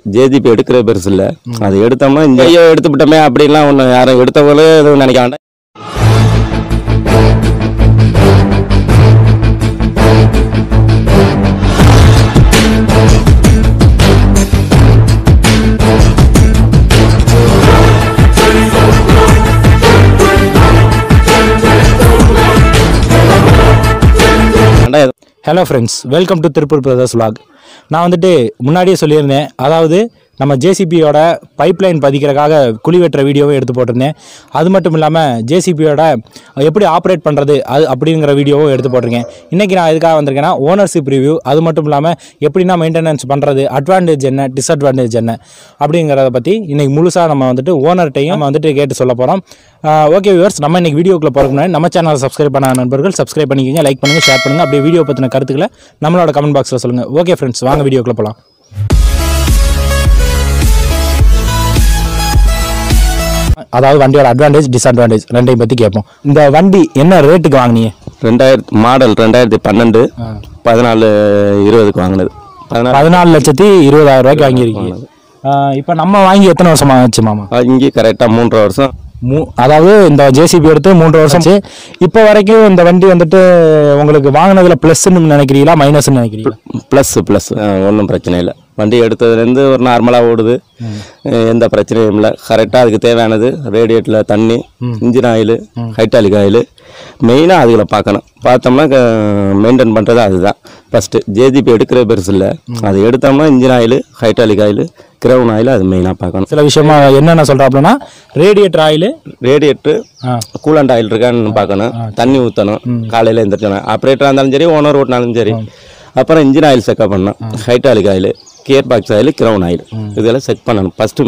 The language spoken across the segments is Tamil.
ஜேஜிபி எடுக்கிற பெருசு இல்லை அது எடுத்தோம்னா இந்த ஐயோ எடுத்துவிட்டோமே அப்படின்லாம் ஒன்று யாரும் எடுத்தவங்களும் எதுவும் நினைக்க வேண்டாம் வேண்டாம் எதுவும் hello friends welcome to Tiruppur brothers vlog நான் வந்துட்டு முன்னாடியே சொல்லியிருந்தேன் அதாவது நம்ம ஜேசிபியோட பைப்லைன் பதிக்கிறதுக்காக குழி வெட்டுற வீடியோவும் எடுத்து போட்டிருந்தேன் அது மட்டும் இல்லாமல் ஜேசிபியோட எப்படி ஆப்ரேட் பண்ணுறது அது அப்படிங்கிற வீடியோவும் எடுத்து போட்டிருக்கேன் இன்றைக்கி நான் எதுக்காக வந்திருக்கேன்னா ஓனர்ஷிப் ரிவ்யூ அது மட்டும் இல்லாமல் எப்படின்னா மெயின்டெனன்ஸ் பண்ணுறது அட்வான்டேஜ் என்ன டிஸ்அட்வான்டேஜ் என்ன அப்படிங்கிறத பற்றி இன்றைக்கி முழுசாக நம்ம வந்துட்டு ஓனர்கிட்டையும் நம்ம வந்துட்டு கேட்டு சொல்ல போகிறோம் ஓகே வியூவர்ஸ் நம்ம இன்றைக்கி வீடியோக்குள்ளே போகிறதுக்கு முன்னாடி நம்ம சேனலை சப்ஸ்கிரைப் பண்ண நண்பர்கள் சப்ஸ்கிரைப் பண்ணிக்கோங்க லைக் பண்ணுங்கள் ஷேர் பண்ணுங்கள் அப்படியே வீடியோ பற்றின கருத்துக்களை நம்மளோட கமெண்ட் பாக்ஸில் சொல்லுங்கள் ஓகே ஃப்ரெண்ட்ஸ் வாங்க வீடியோக்குள்ளே போகலாம் அதாவது வண்டியோட அட்வான்டேஜ் டிஸ்அட்வான்டேஜ் ரெண்டையும் பற்றி கேட்போம் இந்த வண்டி என்ன ரேட்டுக்கு வாங்கினீங்க ரெண்டாயிரத்தி மாடல் ரெண்டாயிரத்தி பன்னெண்டு பதினாலு இருபதுக்கு வாங்கினது பதினாலு பதினாலு லட்சத்தி இருபதாயிரம் ரூபாய்க்கு வாங்கியிருக்கீங்க இப்போ நம்ம வாங்கி எத்தனை வருஷமா ஆச்சு மாமா இங்கே கரெக்டாக மூன்றரை வருஷம் மூ அதாவது இந்த ஜேசிபி எடுத்து மூன்று வருஷம் ஆச்சு இப்போ வரைக்கும் இந்த வண்டி வந்துட்டு உங்களுக்கு வாங்கினதுல ப்ளஸ்ன்னு நினைக்கிறீங்களா மைனஸ்ன்னு நினைக்கிறீங்களா ப்ளஸ் ப்ளஸ் ஒன்றும் பிரச்சனை இல்லை வண்டி எடுத்ததுலேருந்து ஒரு நார்மலாக ஓடுது அஹ் எந்த பிரச்சனையும் இல்லை கரெக்டாக அதுக்கு தேவையானது ரேடியேட்டில் தண்ணி இன்ஜின் ஆயில் ஹைட்டாலிக் ஆயில் மெயினாக அதுகளை பார்க்கணும் பார்த்தோம்னா மெயின்டைன் பண்ணுறது அதுதான் ஃபஸ்ட்டு ஜேஜிபி எடுக்கிற பெருசு இல்லை அது எடுத்தோம்னா engine oil hydraulic oil crown oil அது மெயினாக பார்க்கணும் சில விஷயமா என்னென்ன சொல்கிறாப்புலனா ரேடியேட்டர் ஆயில் ரேடியேட்ரு ஆ கூலண்ட் ஆயில் இருக்கான்னு பார்க்கணும் தண்ணி ஊற்றணும் காலையில் எழுந்திரிச்சோம் ஆப்ரேட்டராக இருந்தாலும் சரி ஓனர் ஓட்டினாலும் சரி அப்புறம் இன்ஜின் ஆயில் செக்அப் பண்ணணும் hydraulic oil gear box oil crown oil இதெல்லாம் செக் பண்ணணும் ஃபஸ்ட்டு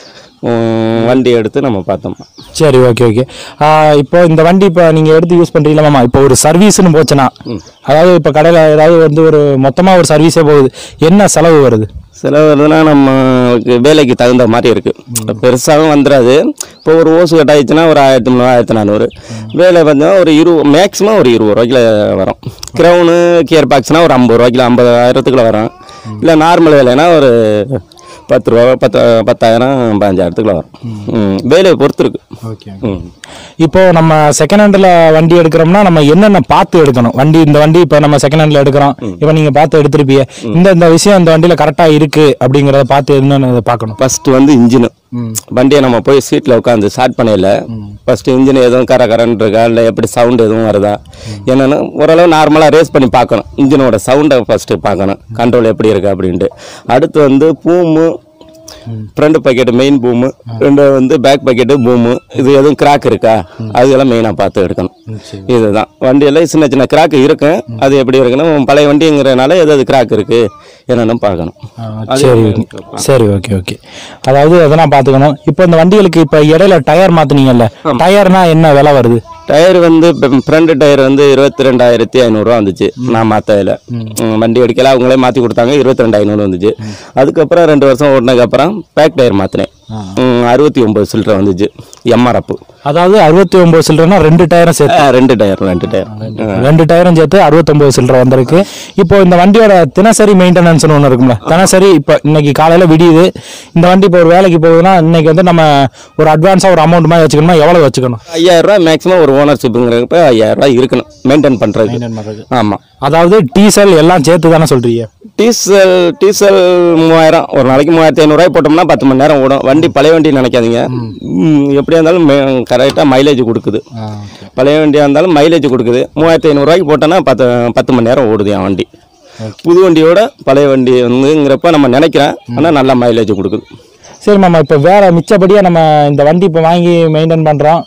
வண்டி எடுத்து நம்ம பார்த்தோம் சரி ஓகே ஓகே இப்போ இந்த வண்டி இப்போ நீங்கள் எடுத்து யூஸ் பண்ணுறீங்களா மாமா இப்போ ஒரு சர்வீஸ்னு போச்சுன்னா அதாவது இப்போ கடையில் ஏதாவது வந்து ஒரு மொத்தமாக ஒரு சர்வீஸே போகுது என்ன செலவு வருது செலவு வருதுன்னா நம்ம வேலைக்கு தகுந்த மாதிரி இருக்குது பெருசாகவும் வந்துடாது இப்போ ஒரு ஓசு கட்டாயிடுச்சுன்னா ஒரு ஆயிரத்தி முந்நூறு ஆயிரத்தி நானூறு வேலை பார்த்தீங்கன்னா ஒரு இருபது மேக்ஸிமம் ஒரு இருபது ரூபாய்க்குள்ள வரும் கிரவுனு கியர் பாக்ஸ்னால் ஒரு ஐம்பது ரூபாய்க்குள்ள ஐம்பதாயிரத்துக்குள்ள வரும் இல்லை நார்மல் வேலைனா ஒரு பத்து ரூபா பத்து பத்தாயிரம் பதினஞ்சாயிரத்துக்குள்ள வரும் ம், வேலையை பொறுத்து இருக்கு ஓகே ம் இப்போ நம்ம செகண்ட் ஹேண்டில் வண்டி எடுக்கிறோம்னா நம்ம என்னென்ன பார்த்து எடுக்கணும் வண்டி இந்த வண்டி இப்போ நம்ம செகண்ட் ஹேண்டில் எடுக்கிறோம் இப்போ நீங்கள் பார்த்து எடுத்திருப்பீங்க இந்த இந்த விஷயம் இந்த வண்டியில் கரெக்டாக இருக்கு அப்படிங்கிறத பார்த்து என்னென்னு பார்க்கணும் ஃபர்ஸ்ட் வந்து இன்ஜினு வண்டியை நம்ம போய் சீட்டில் உட்காந்து ஸ்டார்ட் பண்ணையில் ஃபர்ஸ்ட் இன்ஜின் எதுவும் கர கரன்னு இருக்கா இல்லை எப்படி சவுண்ட் எதுவும் வருதா என்னென்னு ஓரளவு நார்மலாக ரேஸ் பண்ணி பார்க்கணும் இன்ஜினோட சவுண்டை ஃபஸ்ட்டு பார்க்கணும் கண்ட்ரோல் எப்படி இருக்கு அப்படின்ட்டு அடுத்து வந்து boom front bucket main boom ரெண்டு வந்து பேக் பக்கெட்டு பூமு இது எதுவும் கிராக் இருக்கா அதெல்லாம் மெயினாக பார்த்து எடுக்கணும் இதுதான் வண்டியெல்லாம் சின்ன சின்ன கிராக் இருக்கும் அது எப்படி இருக்குன்னு பழைய வண்டிங்கிறனால எது அது கிராக் இருக்கு என்னென்னு பார்க்கணும் சரி சரி ஓகே ஓகே அதாவது அதெல்லாம் பார்த்துக்கணும் இப்போ இந்த வண்டிகளுக்கு இப்போ இடையில டயர் மாற்றினீங்கல்ல டயர்னா என்ன விலை வருது டயர் வந்து ஃப்ரண்ட் டயர் வந்து இருபத்தி ரெண்டாயிரத்தி ஐநூறுரூவா வந்துச்சு நான் மாற்றதில் வண்டி அடிக்கல அவங்களே மாற்றி கொடுத்தாங்க இருபத்தி ரெண்டு ஐநூறு வந்துச்சு அதுக்கப்புறம் ரெண்டு வருஷம் ஓடினதுக்கப்புறம் பேக் டயர் மாற்றினேன் அறுபத்தி ஒம்பது சில்லரை வந்துச்சு எம்ஆர்எஃப் அதாவது அறுபத்தி ஒம்பது சில்லறனா ரெண்டு டயரும் சேர்த்து ரெண்டு டயர் ரெண்டு டயர் ரெண்டு டயரும் சேர்த்து அறுபத்தொம்பது சில்லற வந்திருக்கு இப்போ இந்த வண்டியோட தினசரி மெயின்டெனன்ஸ்னு ஒன்று இருக்கும்ல தினசரி இப்போ இன்னைக்கு காலையில் விடியுது இந்த வண்டி இப்போ ஒரு வேலைக்கு போகுதுன்னா இன்னைக்கு வந்து நம்ம ஒரு அட்வான்ஸாக ஒரு அமௌண்ட் மாதிரி வச்சுக்கணுமா எவ்வளோ வச்சுக்கணும் ஐயாயிரம் ரூபாய் மேக்ஸிமம் ஒரு ஓனர்ஷிப்புங்கிறப்ப ஐயாயிரம் ரூபாய் இருக்கணும் மெயின்டைன் பண்ணுறதுக்கு ஆமாம் அதாவது டீசல் எல்லாம் சேர்த்து தானே சொல்றீங்க டீசல் டீசல் மூவாயிரம் ஒரு நாளைக்கு மூவாயிரத்தி ஐநூறுரூவாய் போட்டோம்னா பத்து மணி நேரம் ஓடும் வண்டி பழைய வண்டி நினைக்காதீங்க ம், எப்படியா இருந்தாலும் கரெக்டாக மைலேஜ் கொடுக்குது பழைய வண்டியாக இருந்தாலும் மைலேஜ் கொடுக்குது மூவாயிரத்தி ஐநூறுரூவாய்க்கு போட்டோன்னா பத்து பத்து மணி நேரம் ஓடுது என் வண்டி புது வண்டியோட பழைய வண்டி வந்துங்கிறப்ப நம்ம நினைக்கிறேன் ஆனால் நல்ல மைலேஜ் கொடுக்குது சரி மாமா இப்போ வேற மிச்சப்படியாக நம்ம இந்த வண்டி இப்போ வாங்கி மெயின்டைன் பண்ணுறோம்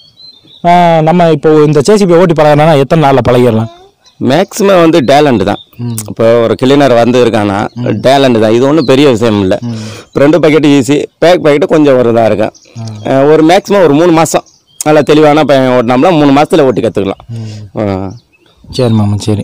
நம்ம இப்போ இந்த சேசிபி ஓட்டி பழகினா எத்தனை நாளில் பழகிடலாம் மேக்ஸிமம் வந்து டேலண்ட் தான் இப்போ ஒரு கிளீனர் வந்து இருக்கானா டேலண்ட் தான் இது ஒன்றும் பெரிய விஷயம் இல்லை ரெண்டு பாக்கெட் ஈஸி பேக் பாக்கெட்டு கொஞ்சம் ஒரு இதாக இருக்கும் அஹ் ஒரு மேக்ஸிமம் ஒரு மூணு மாதம் நல்லா தெளிவான பையன் ஓட்டினோம்னா மூணு மாதத்தில் ஓட்டி கற்றுக்கலாம் சரி மாமா சரி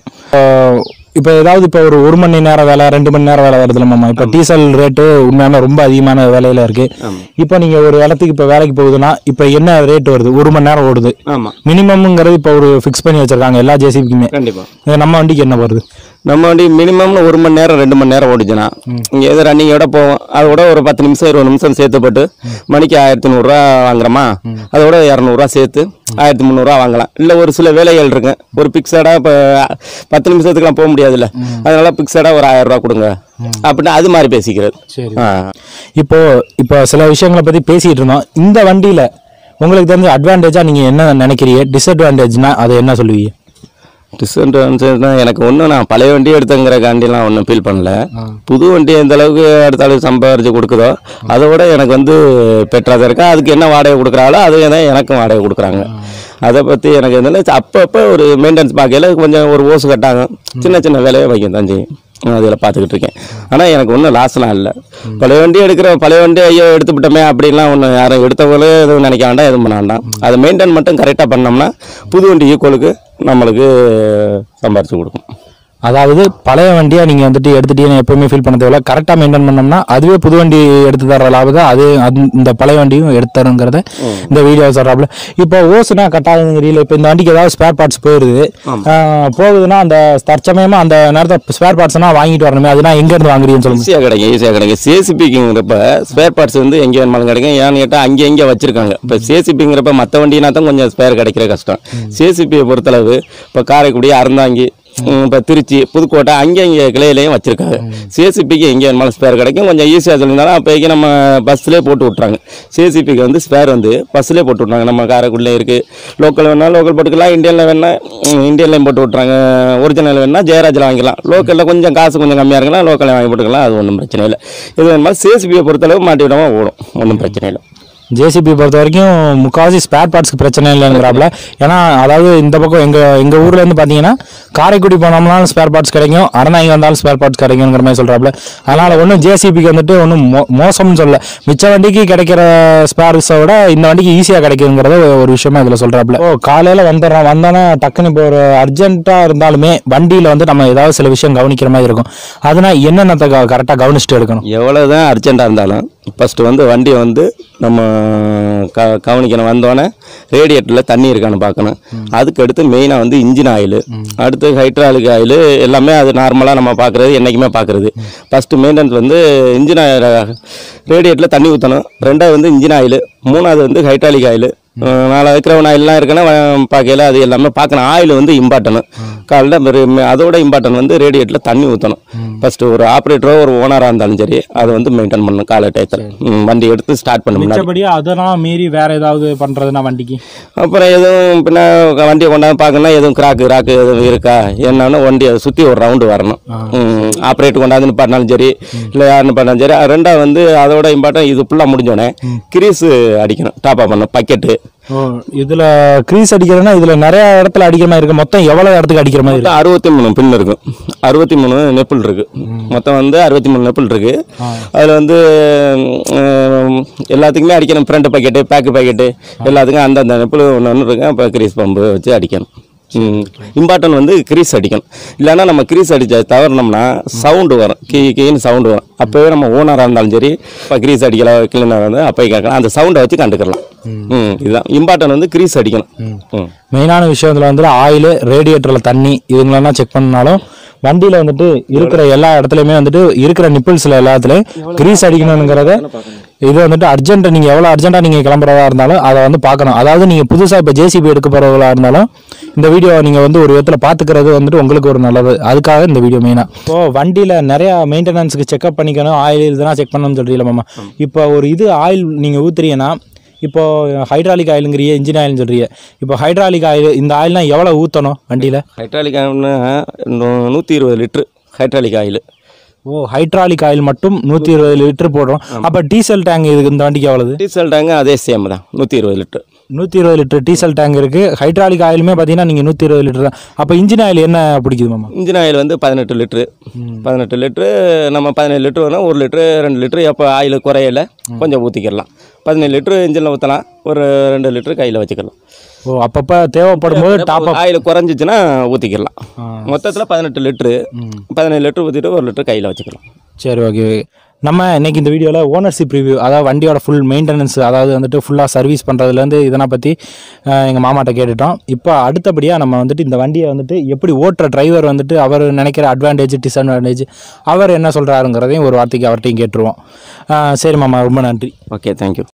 இப்போ ஏதாவது இப்போ ஒரு ஒரு மணி நேரம் வேலை ரெண்டு மணி நேரம் வேலை வருதுல்ல மாமா இப்போ டீசல் ரேட்டு உண்மையான ரொம்ப அதிகமான வேலையில இருக்கு இப்போ நீங்க ஒரு இடத்துக்கு இப்போ வேலைக்கு போகுதுன்னா இப்போ என்ன ரேட் வருது ஒரு மணி நேரம் ஓடுது ஆமாம் மினிமம்ங்கிறது இப்போ ஒரு ஃபிக்ஸ் பண்ணி வச்சிருக்காங்க எல்லா ஜேசிபிக்குமே கண்டிப்பாக இது நம்ம வண்டிக்கு என்ன வருது நம்ம வண்டி மினிமம் ஒரு மணி நேரம் ரெண்டு மணி நேரம் ஓடிச்சுன்னா இங்கே எது ரன்னிங்கோட போவோம் அதோட ஒரு பத்து நிமிஷம் இருபது நிமிஷம் சேர்த்து போட்டு மணிக்கு ஆயிரத்தி நூறுரூவா வாங்குறோமா அதோட இரநூறுவா சேர்த்து ஆயிரத்தி முந்நூறுரூவா வாங்கலாம் இல்லை ஒரு சில வேலைகள் இருக்கு ஒரு பிக்சடாக இப்போ பத்து நிமிஷத்துக்குலாம் போக முடியாதுல்ல அதனால பிக்சடாக ஒரு ஆயிரம் ரூபா கொடுங்க அப்படின்னு அது மாதிரி பேசிக்கிறது சரி ஆ இப்போ இப்போ சில விஷயங்களை பற்றி பேசிகிட்டு இருந்தோம் இந்த வண்டியில் உங்களுக்கு தெரிஞ்ச அட்வான்டேஜாக நீங்கள் என்ன நினைக்கிறீங்க டிஸ்அட்வான்டேஜ்னா அதை என்ன சொல்லுவீங்க டிஸ்அட்வான்டேஜ்னா எனக்கு ஒன்றும் நான் பழைய வண்டி எடுத்தங்கிற காண்டிலாம் ஒன்றும் ஃபீல் பண்ணல புது வண்டி எந்த அளவுக்கு அடுத்த அளவுக்கு சம்பாரிச்சு கொடுக்குதோ அதை விட எனக்கு வந்து பெட்டராக இருக்கா அதுக்கு என்ன வாடகை கொடுக்குறாங்களோ அதே தான் எனக்கும் வாடகை கொடுக்குறாங்க அதை பற்றி எனக்கு எதுனா அப்பப்போ ஒரு மெயின்டெனன்ஸ் பார்க்கையில கொஞ்சம் ஒரு ஓசு கட்டாங்க சின்ன சின்ன வேலையை வைக்க தான் செய்யும் அதில் பார்த்துக்கிட்டு இருக்கேன் ஆனால் எனக்கு ஒன்றும் லாஸ்லாம் இல்லை பழைய வண்டி எடுக்கிற பழைய வண்டி ஐயோ எடுத்துவிட்டோமே அப்படின்லாம் ஒன்றும் யாரும் எடுத்தவங்களே எதுவும் நினைக்க வேண்டாம் எதுவும் பண்ண வேண்டாம் அதை மெயின்டைன் மட்டும் கரெக்டாக பண்ணோம்னா புது வண்டி ஈக்குவலுக்கு நம்மளுக்கு சம்பாரிச்சு கொடுக்கும் அதாவது பழைய வண்டியை நீங்கள் வந்துட்டு எடுத்துட்டீங்கன்னு எப்பவுமே ஃபீல் பண்ண தேவையில்ல கரெக்டாக மெயின்டைன் பண்ணோம்னா அதுவே புது வண்டி எடுத்து தர லாபம் அது அது இந்த பழைய வண்டியும் எடுத்து தருங்கிறத இந்த வீடியோ சொல்கிறாப்புல இப்போ ஓசுனா கட்டாதுங்கிறீங்கள இப்போ இந்த வண்டிக்கு ஏதாவது ஸ்பேர் பார்ட்ஸ் போயிடுது ஆஹ் போகுதுன்னா அந்த தற்சமயமாக அந்த நேரத்தில் ஸ்பேர் பார்ட்ஸ்னா வாங்கிட்டு வரணுமே அதுனா எங்கேருந்து வாங்குறீங்கன்னு சொல்லுங்க ஈஸியாக கிடைக்கும் ஈஸியாக கிடைக்கும் சேசிபிக்குங்கிறப்ப ஸ்பேர் பார்ட்ஸ் வந்து எங்கே வேணுமாலும் கிடைக்கும் ஏன்னு கேட்டால் அங்கே எங்கே வச்சிருக்காங்க இப்போ சேசிபிங்கிறப்ப மற்ற வண்டினா தான் கொஞ்சம் ஸ்பேர் கிடைக்கிற கஷ்டம் சேசிபியை பொறுத்தளவு இப்போ காரைக்குடி அறந்தாங்கி இப்போ திருச்சி புதுக்கோட்டை அங்கே இங்கே கிளையிலையும் வச்சிருக்காங்க சேசிபிக்கு எங்கே வேணுமாலும் ஸ்பேர் கிடைக்கும் கொஞ்சம் ஈஸியாக சொல்லியிருந்தாலும் அப்போக்கி நம்ம பஸ்லேயே போட்டு விட்றாங்க சேசிபிக்கு வந்து ஸ்பேர் வந்து பஸ்லேயே போட்டு விட்றாங்க நம்ம காரைக்குடியில் இருக்குது லோக்கல் வேணா லோக்கல் போட்டுக்கலாம் இந்தியனில் வேணா இந்தியன்லையும் போட்டு விட்றாங்க ஒரிஜினல் வேணா ஜெயராஜில் வாங்கிக்கலாம் லோக்கலில் கொஞ்சம் காசு கொஞ்சம் கம்மியாக இருக்கலாம் லோக்கலில் வாங்கி போட்டுக்கலாம் அது ஒன்றும் பிரச்சனை இல்லை இது வேணுமா சேசிபியை பொறுத்தளவு மாட்டி விடாமல் ஓடும் ஒன்றும் பிரச்சனை இல்லை ஜேசிபி பொறுத்த வரைக்கும் முக்கால்வாசி ஸ்பேர் பார்ட்ஸ்க்கு பிரச்சனை இல்லைங்கிறாப்புல ஏன்னா அதாவது இந்த பக்கம் எங்கள் எங்கள் ஊர்ல இருந்து பார்த்தீங்கன்னா காரைக்குடி போனோம்னாலும் ஸ்பேர் பார்ட்ஸ் கிடைக்கும் அரணாங்கி வந்தாலும் ஸ்பேர் பார்ட்ஸ் கிடைக்குங்கிற மாதிரி சொல்கிறாப்புல அதனால் ஒன்றும் ஜேசிபிக்கு வந்துட்டு ஒன்றும் மோ மோசம்னு சொல்லல மிச்ச வண்டிக்கு கிடைக்கிற ஸ்பேர்ஸை விட இந்த வண்டிக்கு ஈஸியாக கிடைக்குங்கிறத ஒரு விஷயமா இதில் சொல்கிறாப்புல ஓ காலையில் வந்துடுறோம் வந்தோன்னே டக்குன்னு இப்போ ஒரு அர்ஜென்ட்டாக இருந்தாலுமே வண்டியில் வந்து நம்ம ஏதாவது சில விஷயம் கவனிக்கிற மாதிரி இருக்கும் அதனால் என்னென்னத்தை கரெக்டாக கவனிச்சுட்டு எடுக்கணும் எவ்வளோ தான் அர்ஜென்ட்டாக இருந்தாலும் ஃபஸ்ட்டு வந்து வண்டியை வந்து நம்ம க கவனிக்கணும் வந்தோடனே ரேடியேட்டரில் தண்ணி இருக்கான்னு பார்க்கணும் அதுக்கு அடுத்து மெயினாக வந்து இன்ஜின் ஆயில் அடுத்து ஹைட்ராலிக் ஆயில் எல்லாமே அது நார்மலாக நம்ம பார்க்குறது என்றைக்குமே பார்க்குறது ஃபஸ்ட்டு மெயின்டெனன்ஸ் வந்து இன்ஜின் ரேடியேட்டரில் தண்ணி ஊற்றணும் ரெண்டாவது வந்து இன்ஜின் ஆயில் மூணாவது வந்து ஹைட்ராலிக் ஆயில் நாலு வைக்கிறவன் ஆயிலெலாம் இருக்குன்னா வ- பார்க்கையில அது எல்லாமே பார்க்கணும் ஆயில் வந்து இம்பார்ட்டனும் காலைல வெறும் அதோட இம்பார்ட்டன் வந்து ரேடியேட்டரில் தண்ணி ஊற்றணும் ஃபஸ்ட்டு ஒரு ஆப்ரேட்டரோ ஒரு ஓனராக இருந்தாலும் சரி அதை வந்து மெயின்டைன் பண்ணணும் காலை டயத்தில் வண்டி எடுத்து ஸ்டார்ட் பண்ண முன்னாடி மிச்சபடி அதெல்லாம் மீறி வேற ஏதாவது பண்றதுனா வண்டிக்கு அப்புறம் எதுவும் பின்ன வண்டியை கொண்டாந்து பார்க்கணும்னா எதுவும் கிராக்கு கிராக்கு எதுவும் இருக்கா என்னன்னு வண்டியை சுற்றி ஒரு ரவுண்டு வரணும் ஆப்ரேட் கொண்டாந்து நிப்பாட்டினாலும் சரி இல்லை யார் நிப்பாட்டினாலும் சரி அது ரெண்டாவது வந்து அதோட இம்பார்ட்டன் இது ஃபுல்லாக முடிஞ்சோடனே கிரீஸு அடிக்கணும் டாப் பண்ணணும் பக்கெட்டு ஓ இதுல கிரீஸ் அடிக்கிறதுனா இதுல நிறைய இடத்துல அடிக்கிற மாதிரி இருக்கு மொத்தம் எவ்வளவு இடத்துக்கு அடிக்கிற மாதிரி இருக்கு மொத்தம் அறுபத்தி மூணு பின் இருக்கும் அறுபத்தி மூணு நெப்பிள் இருக்கு மொத்தம் வந்து அறுபத்தி மூணு நெப்பிள் இருக்கு அதில் வந்து உம், எல்லாத்துக்குமே அடிக்கணும் ஃப்ரண்ட் பாக்கெட்டு பேக்கு பாக்கெட்டு எல்லாத்துக்கும் அந்தந்த நெப்பிள் ஒன்று ஒன்று இருக்கு அப்போ கிரீஸ் பம்பு வச்சு அடிக்கணும் இம்பார்ட்டன் வந்து கிரீஸ் அடிக்கணும் இல்லைன்னா நம்ம கிரீஸ் அடிச்ச தவறினோம்னா சவுண்டு வரும் கீ கீன்னு சவுண்டு வரும் அப்போவே நம்ம ஓனராக இருந்தாலும் சரி இப்போ கிரீஸ் அடிக்கல கிளீனர் வந்து அப்போயே கேட்கலாம் அந்த சவுண்டை வச்சு கண்டுக்கலாம் ம் இதுதான் இம்பார்ட்டன் வந்து கிரீஸ் அடிக்கணும் ம் மெயினான விஷயம் இதுல வந்து ஆயில் ரேடியேட்டர்ல தண்ணி இதுங்களெல்லாம் செக் பண்ணாலும் வண்டியில வந்துட்டு இருக்கிற எல்லா இடத்துலயுமே வந்துட்டு இருக்கிற நிப்பிள்ஸ்ல எல்லாத்துலயும் கிரீஸ் அடிக்கணுங்கிறத இது வந்துட்டு அர்ஜென்ட் நீங்க எவ்வளவு அர்ஜென்ட்டா நீங்க கிளம்புறதா இருந்தாலும் அதை வந்து பார்க்கணும் அதாவது நீங்க புதுசா இப்ப ஜேசிபி எடுக்க போறவங்களா இருந்தாலும் இந்த வீடியோ நீங்க வந்து ஒரு விதத்துல பாத்துக்கிறது வந்துட்டு உங்களுக்கு ஒரு நல்லது அதுக்காக இந்த வீடியோ மெயினா இப்போ வண்டியில நிறைய மெயின்டெனன்ஸ்க்கு செக்அப் பண்ணிக்கணும் ஆயில் இதெல்லாம் செக் பண்ணணும்னு சொல்றீங்களா மாமா இப்போ ஒரு இது ஆயில் நீங்க ஊத்துறீங்கன்னா இப்போ ஹைட்ராலிக் ஆயிலுங்கிறிய இன்ஜின் ஆயில்னு சொல்றீங்க இப்போ ஹைட்ராலிக் ஆயில் இந்த ஆயில்னா எவ்வளவு ஊற்றணும் வண்டியில் ஹைட்ராலிக் ஆயில்னா நூற்றி இருபது லிட்ரு ஹைட்ராலிக் ஆயில் ஓ ஹைட்ராலிக் ஆயில் மட்டும் நூற்றி இருபது லிட்டர் போடுறோம் அப்போ டீசல் டேங்க் இதுக்கு இந்த வண்டிக்கு எவ்வளவு டீசல் டேங்கு அதே சேம் தான் நூற்றி இருபது லிட்ரு நூற்றி இருபது லிட்டர் டீசல் டேங்க் இருக்கு ஹைட்ராலிக் ஆயிலுமே பார்த்தீங்கன்னா நீங்கள் நூற்றி இருபது லிட்டர் தான் அப்போ இன்ஜின் ஆயில் என்ன பிடிக்குது மாமா இன்ஜின் ஆயில் வந்து பதினெட்டு லிட்ரு பதினெட்டு லிட்ரு நம்ம பதினேழு லிட்ரு வேணும் ஒரு லிட்ரு ரெண்டு லிட்ரு எப்போ ஆயில் குறையல கொஞ்சம் ஊற்றிக்கிடலாம் பதினேழு லிட்ரு இன்ஜினில் ஊற்றலாம் ஒரு ரெண்டு லிட்ரு கையில் வச்சுக்கலாம் ஓ அப்பப்போ தேவைப்படும் போது டாப் அப் ஆயில் குறைஞ்சிச்சுன்னா ஊற்றிக்கிடலாம் மொத்தத்தில் பதினெட்டு லிட்ரு பதினேழு லிட்ரு ஊற்றிட்டு ஒரு லிட்ரு கையில் வச்சுக்கலாம் சரி ஓகே நம்ம இன்னைக்கு இந்த வீடியோவில் ஓனர்ஷிப் ரிவ்யூ அதாவது வண்டியோட ஃபுல் மெயின்டெனன்ஸ் அதாவது வந்துட்டு ஃபுல்லாக சர்வீஸ் பண்ணுறதுலேருந்து இதனை பற்றி எங்கள் மாமாட்ட கேட்டுட்டோம் இப்போ அடுத்தபடியாக நம்ம வந்துட்டு இந்த வண்டியை வந்துட்டு எப்படி ஓட்டுற டிரைவர் வந்துட்டு அவர் நினைக்கிற அட்வான்டேஜ் டிஸ்அட்வான்டேஜ் அவர் என்ன சொல்கிறாருங்கிறதையும் ஒரு வார்த்தைக்கு அவர்கிட்டையும் கேட்டுருவோம் அஹ் சரி மாமா ரொம்ப நன்றி ஓகே தேங்க்யூ